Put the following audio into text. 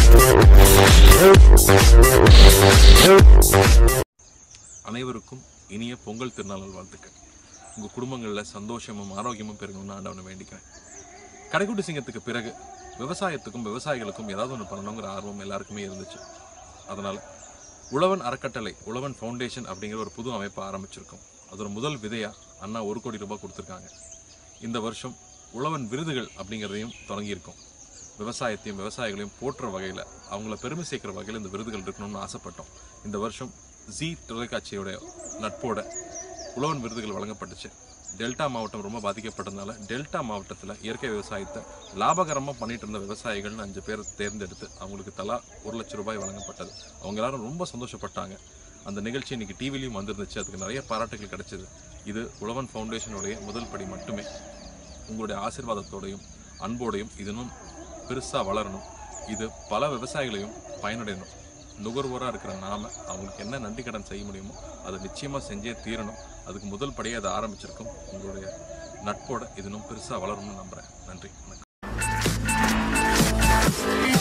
அனைவருக்கும் இனிய பொங்கல் திருநாள் வாழ்த்துக்கள் உங்கள் குடும்பங்களில் சந்தோஷமும் ஆரோக்கியமும் பெருகணும்னு ஆண்டவனை வேண்டிக்கிறேன் கடைக்குட்டி சிங்கத்துக்கு பிறகு விவசாயத்துக்கும் விவசாயிகளுக்கும் ஏதாவது ஒன்று பண்ணணுங்கிற ஆர்வம் எல்லாருக்குமே இருந்துச்சு அதனால் உழவன் அறக்கட்டளை உழவன் ஃபவுண்டேஷன் அப்படிங்கிற ஒரு புது அமைப்பை ஆரம்பிச்சிருக்கோம் அதோட முதல் விதையாக அண்ணா ஒரு கோடி ரூபாய் கொடுத்துருக்காங்க இந்த வருஷம் உழவன் விருதுகள் அப்படிங்கிறதையும் தொடங்கியிருக்கோம் விவசாயத்தையும் விவசாயிகளையும் போற்றுற வகையில் அவங்கள பெருமை சேர்க்கிற வகையில் இந்த விருதுகள் இருக்கணும்னு ஆசைப்பட்டோம் இந்த வருஷம் ஜி தொலைக்காட்சியோட நட்போட உழவன் விருதுகள் வழங்கப்பட்டுச்சு டெல்டா மாவட்டம் ரொம்ப பாதிக்கப்பட்டதுனால டெல்டா மாவட்டத்தில் இயற்கை விவசாயத்தை லாபகரமாக பண்ணிட்டு இருந்த விவசாயிகள்னு அஞ்சு பேர் தேர்ந்தெடுத்து அவங்களுக்கு தலா ஒரு லட்சம் ரூபாய் வழங்கப்பட்டது அவங்க எல்லாரும் ரொம்ப சந்தோஷப்பட்டாங்க அந்த நிகழ்ச்சி இன்னைக்கு டிவிலையும் வந்திருந்துச்சு அதுக்கு நிறைய பாராட்டுகள் கிடைச்சது இது உழவன் ஃபவுண்டேஷனுடைய முதல் படி மட்டுமே உங்களுடைய ஆசீர்வாதத்தோடையும் அன்போடையும் இது இன்னும் பெருசாக வளரணும் இது பல விவசாயிகளையும் பயனடையணும் நுகர்வோராக இருக்கிற நாம அவங்களுக்கு என்ன நன்றி கடன் செய்ய முடியுமோ அதை நிச்சயமாக செஞ்சே தீரணும் அதுக்கு முதல் படியை அதை ஆரம்பிச்சிருக்கோம் உங்களுடைய நட்போட இது இன்னும் பெருசாக வளரும்னு நம்புகிறேன் நன்றி வணக்கம்